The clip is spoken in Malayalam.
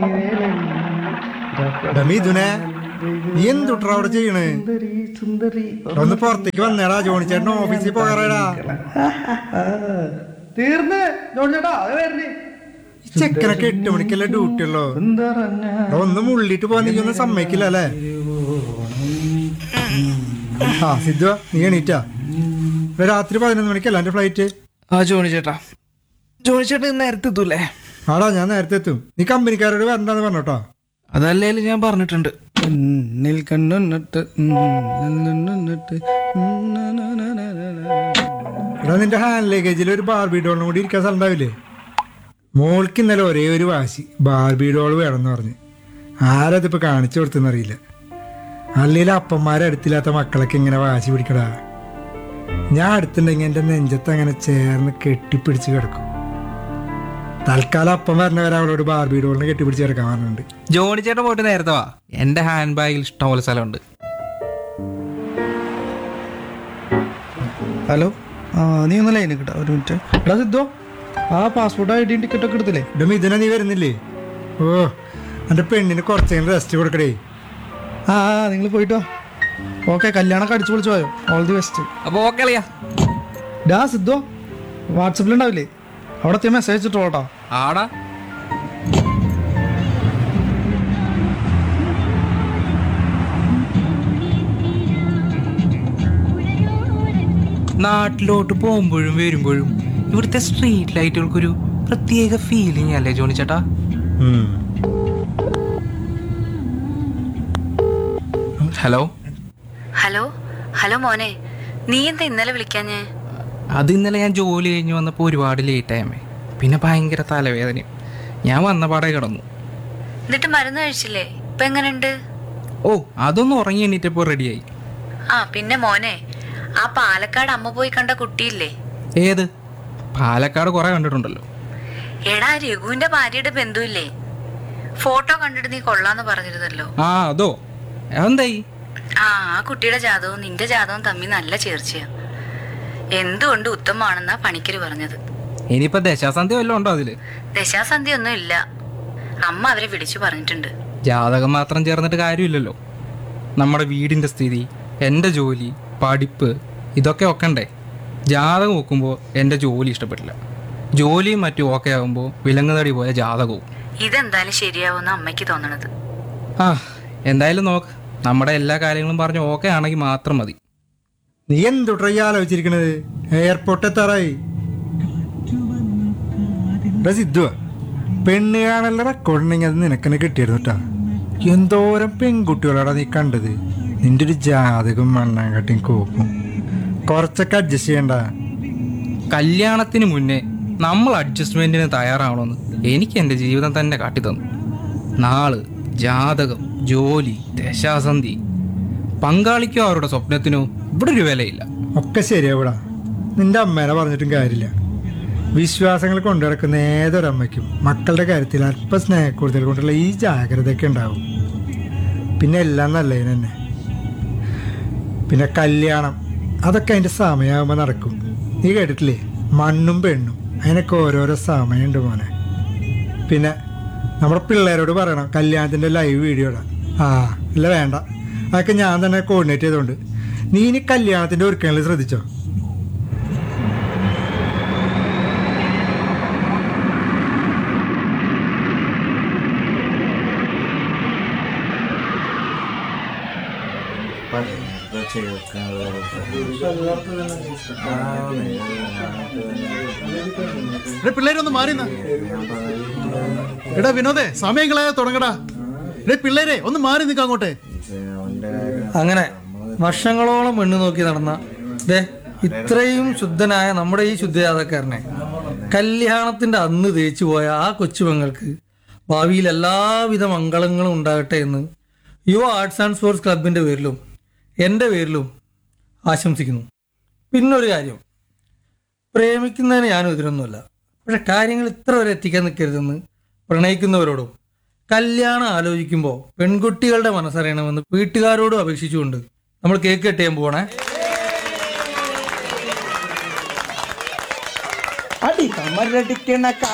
എടാ മിഥുനെ നീ എന്തുട്രാ അവിടെ ചെയ്യണ് എടാ, ഒന്ന് പുറത്തേക്ക് വന്നേടാ ജോണിച്ചേട്ടൻ ഓഫീസിൽ പോകാറാടാ തീർന്ന് ജോണിച്ചേട്ടാ അത് വരുന്നേ ഈ ചെക്കനൊക്കെ എട്ട് മണിക്കല്ലേ ഡ്യൂട്ടി ഉള്ളോ എടാ, ഒന്ന് മുള്ളിട്ട് പോവാൻ നീ ഒന്നും സമ്മതിക്കില്ല അല്ലേ ആ സിദ്ധു നീ എണീറ്റാ എടാ, രാത്രി പതിനൊന്ന് മണിക്കല്ല എന്റെ ഫ്ലൈറ്റ് ആ ജോണി ചേട്ടാ ജോണി ചേട്ടൻ ഇന്ന് നേരത്തെ എത്തൂലേ ആടാ ഞാൻ നേരത്തെ എത്തും നീ കമ്പനിക്കാരോട് വരണ്ടെന്ന് പറഞ്ഞോട്ടോ അതല്ലേലും ഞാൻ പറഞ്ഞിട്ടുണ്ട് കണ്ണിൽ കണ്ണുന്നിട്ട് നിന്നിട്ട് എടാ നിന്റെ ഹാൻഡ് ലഗേജിൽ ഒരു ബാർബി ഡോളിനും കൂടി ഇരിക്കാൻ സ്ഥലം ഉണ്ടാവില്ലേ മോൾക്ക് ഇന്നലെ ഒരേ ഒരു വാശി ബാർബി ഡോൾ വേണമെന്ന് പറഞ്ഞ് ആരതിപ്പോ കാണിച്ചു കൊടുത്തെന്നറിയില്ല അല്ലെങ്കിൽ അപ്പന്മാരെ അടുത്തില്ലാത്ത മക്കളൊക്കെ ഇങ്ങനെ വാശി പിടിക്കടാ ഞാൻ അടുത്തുണ്ടെങ്കിൽ എൻ്റെ നെഞ്ചത്ത് അങ്ങനെ ചേർന്ന് കെട്ടിപ്പിടിച്ച് കിടക്കും തൽക്കാലം അപ്പം വരണവരെ അവളോട് ബാർബി ഡോളിനെ കെട്ടിപ്പിടിച്ച് കിടക്കാൻ പറഞ്ഞിട്ടുണ്ട് ജോണി ചേട്ടൻ പോയിട്ട് നേരത്തെ വാ എന്റെ ഹാൻഡ് ബാഗിൽ ഇഷ്ടംപോലെ സ്ഥലമുണ്ട് ഹലോ ആ നീ ഒന്ന് ലൈൻ കിട്ടാ ഒരു മിനിറ്റ് എടാ സിദ്ധോ ആ പാസ്പോർട്ട് ഐ ഡി ടിക്കറ്റ് ഒക്കെ എടുത്തില്ലേ ഇവിടെ മിഥുന നീ വരുന്നില്ലേ ഓ എൻ്റെ പെണ്ണിന് കുറച്ചെങ്കിലും റെസ്റ്റ് കൊടുക്കടേ ആ ആ നിങ്ങൾ പോയിട്ട് വാ ഓക്കെ കല്യാണമൊക്കെ അടിച്ചു പൊളിച്ചു പോയോ ഓൾ ദി ബെസ്റ്റ് അപ്പൊ ഓക്കെ അളിയാ ഡാ സിദ്ധോ വാട്സപ്പിലുണ്ടാവില്ലേ അവിടെ എത്തിയ മെസ്സേജ് ഇട്ടോട്ടോ ആടാ നാട്ടിലോട്ട് പോകുമ്പോഴും വരുമ്പോഴും ഇവിടുത്തെ സ്ട്രീറ്റ് ലൈറ്റുകൾക്കൊരു പ്രത്യേക ഫീലിംഗ് അല്ലേ ജോണി ചേട്ടാ ഉം. ഹലോ ഹലോ ഹലോ മോനെ നീ എന്താ ഇന്നലെ വിളിക്കാഞ്ഞേ അത് ഇന്നലെ ഞാൻ ജോലി കഴിഞ്ഞ് വന്നപ്പോൾ ഒരുപാട് ലേറ്റ് ആയമേ പിന്നെ ഭയങ്കര തലവേദനയും ഞാൻ വന്ന പാടെ കിടന്നു എന്നിട്ട് മരുന്ന് കഴിച്ചില്ലേ ഇപ്പൊ എങ്ങനെയുണ്ട് ഓ അതൊന്നും ഉറങ്ങി എണീറ്റപ്പോൾ റെഡിയായി ആ പിന്നെ മോനെ ആ പാലക്കാട് അമ്മ പോയി കണ്ട കുട്ടിയില്ലേ ഏത് പാലക്കാട് കുറെ കണ്ടിട്ടുണ്ടല്ലോ എടാ രഘുവിന്റെ ഭാര്യയുടെ ബന്ധുവില്ലേ ഫോട്ടോ കണ്ടിട്ട് നീ കൊള്ളാന്ന് പറഞ്ഞിരുന്നല്ലോ ആ അതോ എന്തായി ആ ആ കുട്ടിയുടെ ജാതകവും നിന്റെ ജാതകവും തമ്മിൽ നല്ല ചേർച്ചയാ എന്തുകൊണ്ട് ഉത്തമമാണെന്നാ പണിക്കര് പറഞ്ഞത് ഇനിയിപ്പോ ദശാസന്ധി വല്ലതും ഉണ്ടോ അതില് ദശാസന്ധി ഒന്നും ഇല്ല അമ്മ അവരെ വിളിച്ചു പറഞ്ഞിട്ടുണ്ട് ജാതകം മാത്രം ചേർന്നിട്ട് കാര്യമില്ലല്ലോ നമ്മുടെ വീടിന്റെ സ്ഥിതി എൻ്റെ ജോലി പഠിപ്പ് ഇതൊക്കെ ഒക്കണ്ടേ ജാതകം നോക്കുമ്പോൾ എൻ്റെ ജോലി ഇഷ്ടപ്പെട്ടില്ല ജോലിയും മറ്റും ഓക്കെ ആകുമ്പോൾ വിലങ്ങുതടി പോയ ജാതകവും ഇതെന്തായാലും ശരിയാവുന്ന അമ്മയ്ക്ക് തോന്നണത് ആ എന്തായാലും നോക്ക് നമ്മുടെ എല്ലാ കാര്യങ്ങളും പറഞ്ഞ് ഓക്കെ ആണെങ്കിൽ മാത്രം മതി നീ എന്തുട്രാ ഈ ആലോചിച്ചിരിക്കണത് എയർപോർട്ട് എത്താറായി എടാ സിദ്ധു പെണ്ണ് കാണുള്ള റെക്കോർഡ് ഉണ്ടെങ്കിൽ അത് നിനക്കെന്നെ കിട്ടിയിരുന്നു കേട്ടാ എന്തോരം പെൺകുട്ടികളാടാ നീ കണ്ടത് നിന്റെ ഒരു ജാതകം മണ്ണാങ്കട്ടിയും കോപ്പും കുറച്ചൊക്കെ അഡ്ജസ്റ്റ് ചെയ്യണ്ട കല്യാണത്തിന് മുന്നേ നമ്മൾ അഡ്ജസ്റ്റ്മെന്റിന് തയ്യാറാവണമെന്ന് എനിക്ക് എൻ്റെ ജീവിതം തന്നെ കാട്ടിത്തന്നു നാള് ജാതകം ജോലി ദശാസന്ധി പങ്കാളിക്കോ അവരുടെ സ്വപ്നത്തിനോ ഇവിടെ ഒരു വിലയില്ല ഒക്കെ ശരിയാവിടാ നിന്റെ അമ്മേനെ പറഞ്ഞിട്ടും കാര്യമില്ല വിശ്വാസങ്ങൾ കൊണ്ടു നടക്കുന്ന ഏതൊരമ്മയ്ക്കും മക്കളുടെ കാര്യത്തിൽ അല്പ സ്നേഹക്കൂടുതൽ കൊണ്ടുള്ള ഈ ജാഗ്രതയൊക്കെ ഉണ്ടാവും പിന്നെ എല്ലാം നല്ലതിന് തന്നെ പിന്നെ കല്യാണം അതൊക്കെ അതിൻ്റെ സമയമാകുമ്പോൾ നടക്കും നീ കേട്ടിട്ടില്ലേ മണ്ണും പെണ്ണും അതിനൊക്കെ ഓരോരോ സമയമുണ്ട് മോനെ പിന്നെ നമ്മുടെ പിള്ളേരോട് പറയണം കല്യാണത്തിൻ്റെ ലൈവ് വീഡിയോ ഇടാം ആ ഇല്ല വേണ്ട അതൊക്കെ ഞാൻ തന്നെ കോർഡിനേറ്റ് ചെയ്തോണ്ട് നീ ഇനി കല്യാണത്തിൻ്റെ ഒരുക്കങ്ങളിൽ ശ്രദ്ധിച്ചോ എടാ പിള്ളേരൊന്ന് മാറി നിന്നാ. എടാ വിനോദേ സമയങ്ങളായ തുടങ്ങടാ എടേ പിള്ളേരെ ഒന്ന് മാറി നിൽക്കാം അങ്ങോട്ടെ അങ്ങനെ വർഷങ്ങളോളം പെണ്ണ് നോക്കി നടന്ന ദേ ഇത്രയും ശുദ്ധനായ നമ്മുടെ ഈ ശുദ്ധജാതക്കാരനെ കല്യാണത്തിന്റെ അന്ന് തേച്ചു പോയ ആ കൊച്ചുപെങ്ങൾക്ക് ഭാവിയിൽ എല്ലാവിധ മംഗളങ്ങളും ഉണ്ടാകട്ടെ എന്ന് യുവ ആർട്സ് ആൻഡ് സ്പോർട്സ് ക്ലബിന്റെ പേരിലും എൻ്റെ പേരിലും ആശംസിക്കുന്നു പിന്നൊരു കാര്യം പ്രേമിക്കുന്നതിന് ഞാൻ എതിരൊന്നുമല്ല പക്ഷെ കാര്യങ്ങൾ ഇത്ര വരെ എത്തിക്കാൻ നിൽക്കരുതെന്ന് പ്രണയിക്കുന്നവരോടും കല്യാണം ആലോചിക്കുമ്പോൾ പെൺകുട്ടികളുടെ മനസ്സറിയണമെന്ന് വീട്ടുകാരോടും അപേക്ഷിച്ചുകൊണ്ട് നമ്മൾ കേക്ക് കട്ട് ചെയ്യാൻ പോകണേ അടി കമരടിക്കണ